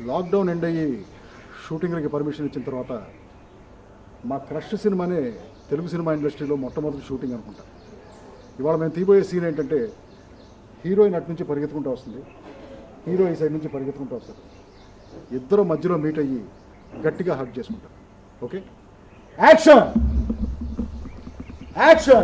lockdown end అయ్యి షూటింగ్లకి permission ఇచ్చిన తర్వాత మా క్రష్ సినిమానే తెలుగు సినిమా ఇండస్ట్రీలో మొట్టమొదటి షూటింగ్ అనుకుంటా ఇవాళ మేము తీయబోయే సీన్ ఏంటంటే హీరోయిన్ అటు నుంచి పరిగెత్తుకుంటూ వస్తుంది హీరో ఈ సైడ్ నుంచి పరిగెత్తుకుంటూ వస్తుంది ఇద్దరు మధ్యలో మీట్ అయ్యి గట్టిగా హక్ చేసుకుంటారు ఓకే యాక్షన్ యాక్షన్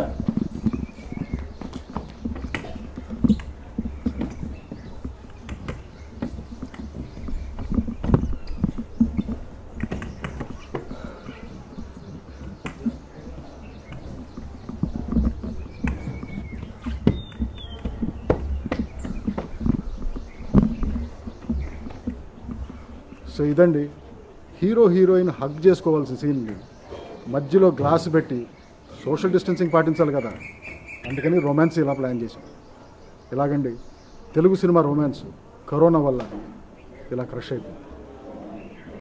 సో ఇదండి హీరో హీరోయిన్ హగ్ చేసుకోవాల్సిన సీన్ ఇది మధ్యలో గ్లాస్ పెట్టి సోషల్ డిస్టెన్సింగ్ పాటించాలి కదా అందుకని రొమాన్స్ ఇలా ప్లాన్ చేసాం ఇలాగండి తెలుగు సినిమా రొమాన్స్ కరోనా వల్ల ఇలా క్రష్ అయిపోయింది